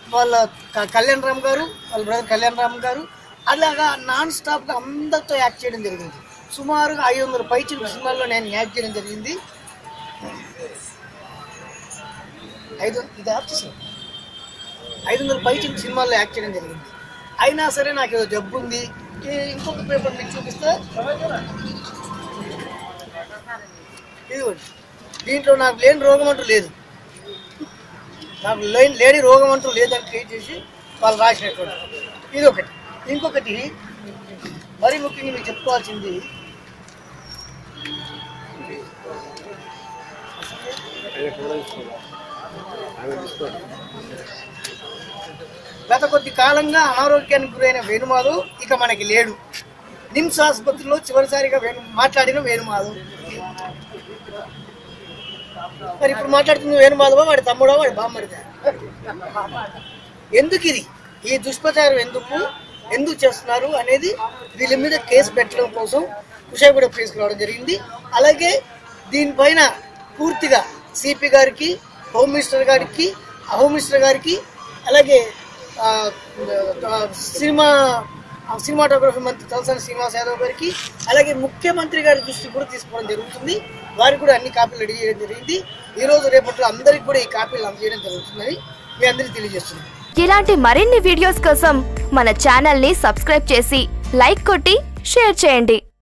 వాళ్ళ క- కళ్యాణ్ రామ్ గారు వాళ్ళ బ్రదర్ కళ్యాణ్ రామ్ గారు అలాగా నాన్ స్టాప్గా అందరితో యాక్ట్ చేయడం జరిగింది సుమారుగా ఐదు వందల పైచిల సినిమాల్లో నేను యాక్ట్ చేయడం జరిగింది ఐదు ఇది ఆఫ్ చేసాను ఐదు వందల పైచిల సినిమాల్లో యాక్ట్ చేయడం జరిగింది అయినా సరే నాకు ఏదో జబ్బు ఉంది ఈ ఇంకొక పేపర్ మీకు చూపిస్తే ఇదిగోండి దీంట్లో నాకు లేని రోగం అంటూ లేదు నాకు లేని లేని రోగం అంటూ లేదని క్రియేట్ చేసి వాళ్ళు రాసినటువంటి ఇది ఒకటి ఇంకొకటి మరీ ముఖ్యంగా మీకు చెప్పుకోవాల్సింది గత కొద్ది కాలంగా అనారోగ్యానికి గురైన వేణుమాధవ్ ఇక మనకి లేడు నిమ్స్ ఆసుపత్రిలో చివరిసారిగా వేణు మాట్లాడిన వేణుమాధవ్ మరి ఇప్పుడు మాట్లాడుతున్న వేణుమాధవ వాడి తమ్ముడా వాడి బామ్మడిదా ఎందుకు ఇది ఈ దుష్ప్రచారం ఎందుకు ఎందుకు చేస్తున్నారు అనేది వీళ్ళ మీద కేసు పెట్టడం కోసం కుషాయిగూడ తీసుకురావడం జరిగింది అలాగే దీనిపైన పూర్తిగా సిపి గారికి హోమ్ మినిస్టర్ గారికి హోమ్ మినిస్టర్ గారికి అలాగే ఆ, ఆ, సినిమా ఆ, సినిమాటోగ్రఫీ మంత్రి తలసాని శ్రీనివాస్ యాదవ్ గారికి అలాగే ముఖ్యమంత్రి గారి దృష్టికి కూడా తీసుకోవడం జరుగుతుంది వారికి కూడా అన్ని కాపీలు రెడీ చేయడం జరిగింది ఈ రోజు రేపట్లో అందరికి కూడా ఈ కాపీలు అందజేయడం జరుగుతుందని మీ అందరికీ తెలియజేస్తున్నాను ఇలాంటి మరిన్ని వీడియోస్ కోసం మన ఛానల్ని సబ్స్క్రైబ్ చేసి లైక్ కొట్టి షేర్ చేయండి